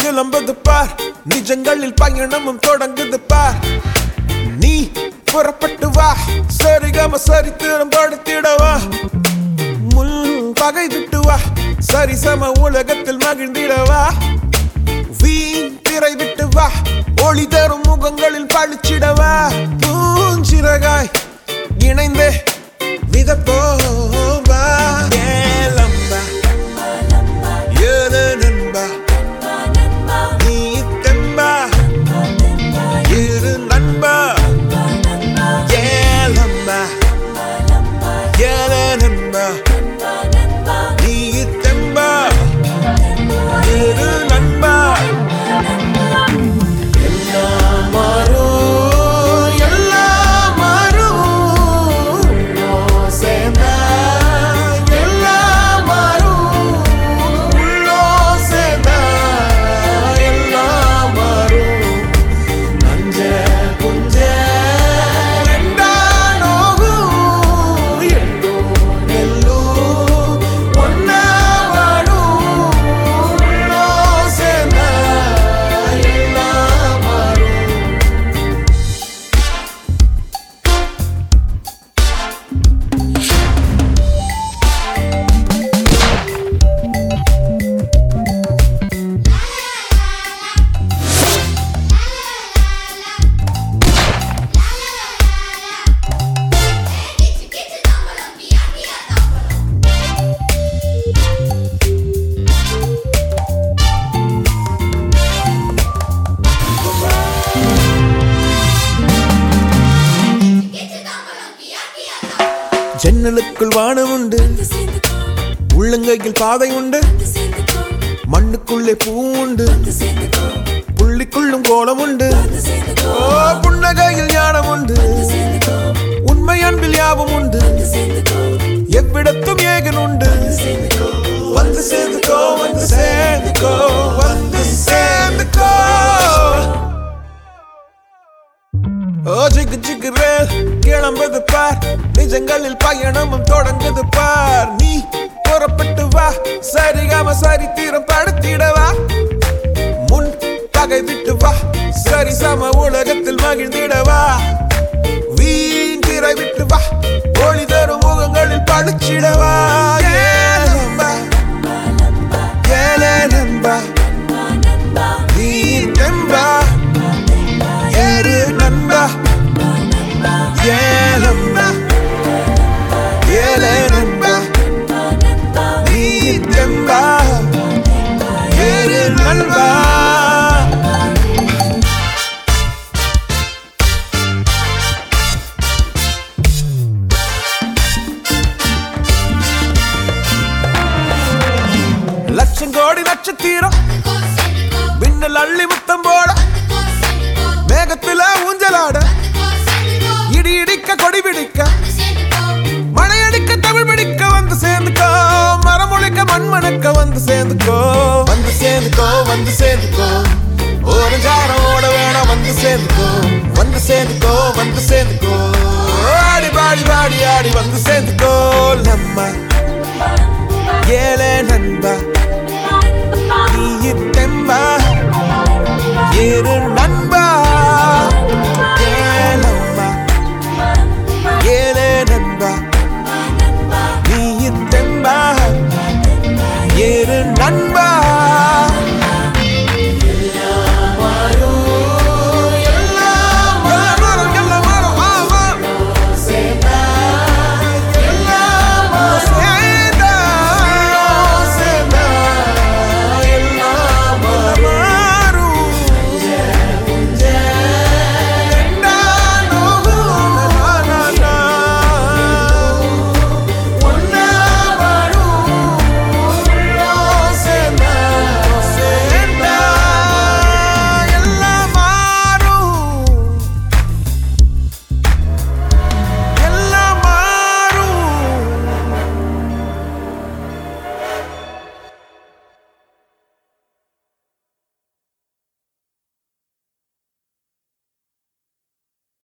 கிளம்புது பார் நிஜங்களில் பயணமும் தொடங்குது பார் நீ புறப்பட்டு வா சரிகம சரித்திரம் படுத்திடவா முள் பகை விட்டு வா சரிசம உலகத்தில் மகிழ்ந்திடவா வீண் திரை விட்டு வா ஒளி தரும் முகங்களில் பழிச்சிடவா பூஞ்சிறகாய் இணைந்தே மிதப்போவா ஏலம்பா ஏழு நண்பா நீ தெம்பா இரு நண்பா ஏலம்பா ஏழு நண்பா நீ தெம்பா இரு நண்பா எல்லாம் மாறும் எல்லாம் மாறும் உள்ளோம் சேர்ந்தா எல்லாம் மாறும் உள்ளோம் சேர்ந்தா எல்லாம் மாறும் நஞ்ச புஞ்ச ரெண்டா நோகும் எள்ளும் நெல்லும் ஒன்னா வாடும் உள்ளோம் சேர்ந்தா எல்லாம் மாறும் ஜன்னலுக்குள் வானம் உண்டு உள்ளங்கையில் பாதை உண்டு மண்ணுக்குள்ளே பூ உண்டு புள்ளிக்குள்ளும் கோலம் உண்டு ஓ புன்னகையில் ஞானம் உண்டு உண்மை அன்பில் யாவும் உண்டு எவ்விடத்தும் ஏகன் உண்டு வந்து சேர்ந்துக்கோ வந்து சேர்ந்துக்கோ வந்து சேர்ந்துக்கோ ஓ ஜிகு ஜிகு ரேல் கிளம்புது பார் நிஜங்களில் பயணமும் தொடங்குது பார் நீ புறப்பட்டு வா சரிகாம சரித்திரம் படுத்திடவா முன் பகை விட்டு வா சரி சம உலகத்தில் மகிழ்ந்திடவா வீண் திரை விட்டு வா ஒளி தரும் முகங்களில் பழிச்சிடவா ஏலம்பா ஏலே நண்பா நீ தெம்பா ஏறு நண்பா ஏலம்பா ஏலே நண்பா நீ தெம்பா ஏறு நண்பா லட்சம் கோடி நட்சத்திரம் மின்னல் அள்ளி முத்தம் போட மேகத்துல ஊஞ்சலாட இடி இடிக்க கொடி பிடிக்க மழை அடிக்க தமிழ் பிடிக்க வந்து சேர்ந்துக்கோ மரம் ஒழிக்க மண் மணக்க வந்து சேர்ந்துக்கோ வந்து சேர்ந்துக்கோ வந்து சேர்ந்துக்கோ ஒரு ஜாரம் ஓட வேணாம் வந்து சேர்ந்துக்கோ வந்து சேர்ந்துக்கோ வந்து சேர்ந்துக்கோ ஆடி பாடி பாடி ஆடி வந்து சேர்ந்துக்கோ நம்ம ஏழை நண்பா